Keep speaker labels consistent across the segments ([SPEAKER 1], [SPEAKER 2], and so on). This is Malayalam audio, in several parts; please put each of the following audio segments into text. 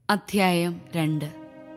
[SPEAKER 1] അധ്യായം രണ്ട്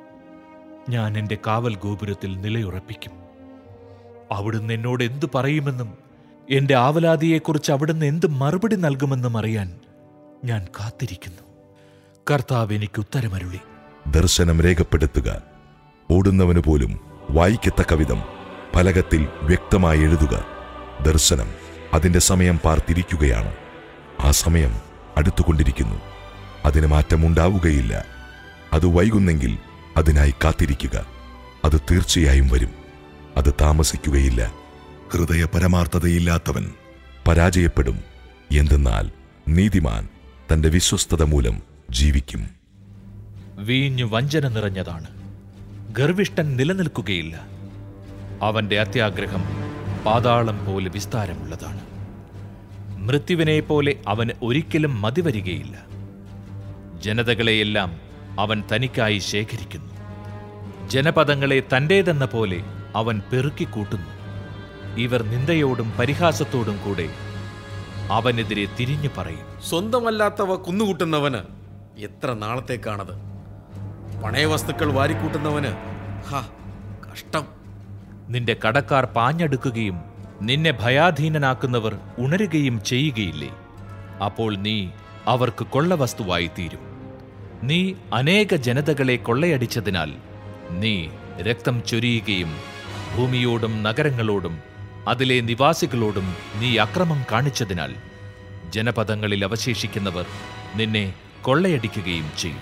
[SPEAKER 2] ഞാൻ എൻ്റെ കാവൽ ഗോപുരത്തിൽ നിലയുറപ്പിക്കും അവിടുന്ന് എന്നോട് എന്തു പറയുമെന്നും എൻ്റെ ആവലാതിയെക്കുറിച്ച് അവിടുന്ന് എന്ത് മറുപടി നൽകുമെന്നും അറിയാൻ ഞാൻ കാത്തിരിക്കുന്നു കർത്താവ് എനിക്ക് ഉത്തരമരുളി
[SPEAKER 3] ദർശനം രേഖപ്പെടുത്തുക ഓടുന്നവന് പോലും വായിക്കത്തക്ക വിധം ഫലകത്തിൽ വ്യക്തമായി എഴുതുക ദർശനം അതിന്റെ സമയം പാർത്തിരിക്കുകയാണ് ആ സമയം അടുത്തുകൊണ്ടിരിക്കുന്നു അതിന് മാറ്റമുണ്ടാവുകയില്ല അത് വൈകുന്നെങ്കിൽ അതിനായി കാത്തിരിക്കുക അത് തീർച്ചയായും വരും അത് താമസിക്കുകയില്ല ഹൃദയ പരമാർത്ഥതയില്ലാത്തവൻ പരാജയപ്പെടും എന്തെന്നാൽ നീതിമാൻ തന്റെ വിശ്വസ്തത മൂലം ജീവിക്കും
[SPEAKER 2] വീഞ്ഞു വഞ്ചന നിറഞ്ഞതാണ് ഗർവിഷ്ഠൻ നിലനിൽക്കുകയില്ല അവന്റെ അത്യാഗ്രഹം പാതാളം പോലെ വിസ്താരമുള്ളതാണ് മൃത്യുവിനെ പോലെ അവന് ഒരിക്കലും മതിവരികയില്ല ജനതകളെയെല്ലാം അവൻ തനിക്കായി ശേഖരിക്കുന്നു ജനപദങ്ങളെ തന്റേതെന്ന പോലെ അവൻ പെറുക്കിക്കൂട്ടുന്നു ഇവർ നിന്ദയോടും പരിഹാസത്തോടും കൂടെ അവനെതിരെ തിരിഞ്ഞു പറയും
[SPEAKER 4] സ്വന്തമല്ലാത്തവ കുന്നുകൂട്ടുന്നവന് എത്ര നാളത്തേക്കാണത് പണയവസ്തുക്കൾ വാരിക്കൂട്ടുന്നവന് ഹാ കഷ്ടം
[SPEAKER 2] നിന്റെ കടക്കാർ പാഞ്ഞടുക്കുകയും നിന്നെ ഭയാധീനനാക്കുന്നവർ ഉണരുകയും ചെയ്യുകയില്ലേ അപ്പോൾ നീ അവർക്ക് കൊള്ളവസ്തുവായി തീരും നീ അനേക ജനതകളെ കൊള്ളയടിച്ചതിനാൽ നീ രക്തം ചൊരിയുകയും ഭൂമിയോടും നഗരങ്ങളോടും അതിലെ നിവാസികളോടും നീ അക്രമം കാണിച്ചതിനാൽ ജനപദങ്ങളിൽ അവശേഷിക്കുന്നവർ നിന്നെ കൊള്ളയടിക്കുകയും ചെയ്യും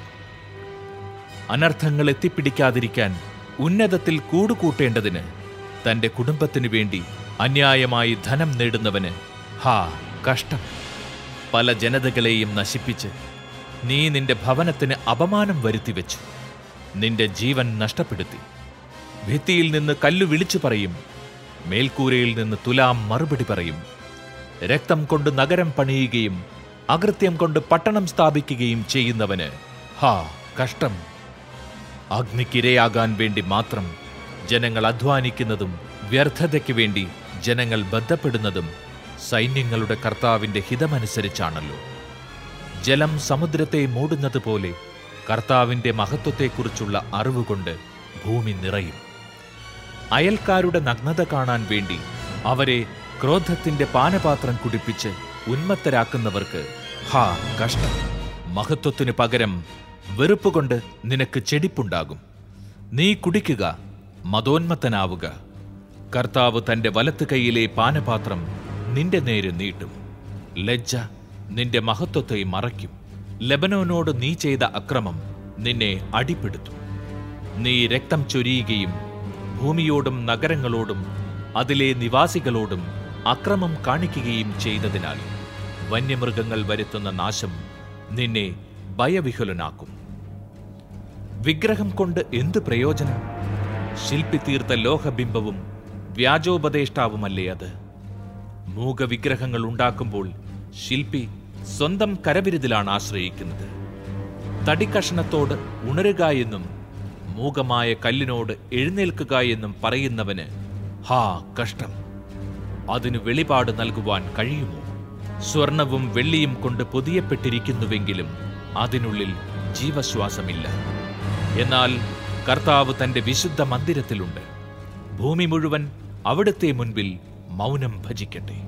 [SPEAKER 2] അനർത്ഥങ്ങൾ എത്തിപ്പിടിക്കാതിരിക്കാൻ ഉന്നതത്തിൽ കൂടുകൂട്ടേണ്ടതിന് തന്റെ കുടുംബത്തിനു വേണ്ടി അന്യായമായി ധനം നേടുന്നവന് ഹാ കഷ്ടം പല ജനതകളെയും നശിപ്പിച്ച് നീ നിന്റെ ഭവനത്തിന് അപമാനം വരുത്തിവെച്ചു നിന്റെ ജീവൻ നഷ്ടപ്പെടുത്തി ഭിത്തിയിൽ നിന്ന് കല്ലു വിളിച്ചു പറയും മേൽക്കൂരയിൽ നിന്ന് തുലാം മറുപടി പറയും രക്തം കൊണ്ട് നഗരം പണിയുകയും അകൃത്യം കൊണ്ട് പട്ടണം സ്ഥാപിക്കുകയും ചെയ്യുന്നവന് ഹാ കഷ്ടം അഗ്നിക്കിരയാകാൻ വേണ്ടി മാത്രം ജനങ്ങൾ അധ്വാനിക്കുന്നതും വ്യർത്ഥതയ്ക്ക് വേണ്ടി ജനങ്ങൾ ബന്ധപ്പെടുന്നതും സൈന്യങ്ങളുടെ കർത്താവിന്റെ ഹിതമനുസരിച്ചാണല്ലോ ജലം സമുദ്രത്തെ മൂടുന്നത് പോലെ കർത്താവിന്റെ മഹത്വത്തെക്കുറിച്ചുള്ള അറിവുകൊണ്ട് ഭൂമി നിറയും അയൽക്കാരുടെ നഗ്നത കാണാൻ വേണ്ടി അവരെ ക്രോധത്തിന്റെ പാനപാത്രം കുടിപ്പിച്ച് ഉന്മത്തരാക്കുന്നവർക്ക് ഹാ കഷ്ടം മഹത്വത്തിനു പകരം വെറുപ്പുകൊണ്ട് നിനക്ക് ചെടിപ്പുണ്ടാകും നീ കുടിക്കുക മതോന്മത്തനാവുക കർത്താവ് തന്റെ വലത്ത് കൈയിലെ പാനപാത്രം നിന്റെ നേരെ നീട്ടും ലജ്ജ നിന്റെ മഹത്വത്തെ മറയ്ക്കും ലെബനോനോട് നീ ചെയ്ത അക്രമം നിന്നെ അടിപ്പെടുത്തും നീ രക്തം ചൊരിയുകയും ഭൂമിയോടും നഗരങ്ങളോടും അതിലെ നിവാസികളോടും അക്രമം കാണിക്കുകയും ചെയ്തതിനാൽ വന്യമൃഗങ്ങൾ വരുത്തുന്ന നാശം നിന്നെ ഭയവിഹുലനാക്കും വിഗ്രഹം കൊണ്ട് എന്ത് പ്രയോജനം ശില്പി തീർത്ത ലോഹബിംബവും വ്യാജോപദേഷ്ടാവുമല്ലേ അത് മൂകവിഗ്രഹങ്ങൾ ഉണ്ടാക്കുമ്പോൾ ശില്പി സ്വന്തം കരവിരുതിലാണ് ആശ്രയിക്കുന്നത് തടിക്കഷണത്തോട് ഉണരുക എന്നും മൂകമായ കല്ലിനോട് എഴുന്നേൽക്കുക എന്നും പറയുന്നവന് ഹാ കഷ്ടം അതിനു വെളിപാട് നൽകുവാൻ കഴിയുമോ സ്വർണവും വെള്ളിയും കൊണ്ട് പൊതിയപ്പെട്ടിരിക്കുന്നുവെങ്കിലും അതിനുള്ളിൽ ജീവശ്വാസമില്ല എന്നാൽ കർത്താവ് തന്റെ വിശുദ്ധ മന്ദിരത്തിലുണ്ട് ഭൂമി മുഴുവൻ അവിടുത്തെ മുൻപിൽ മൗനം ഭജിക്കട്ടെ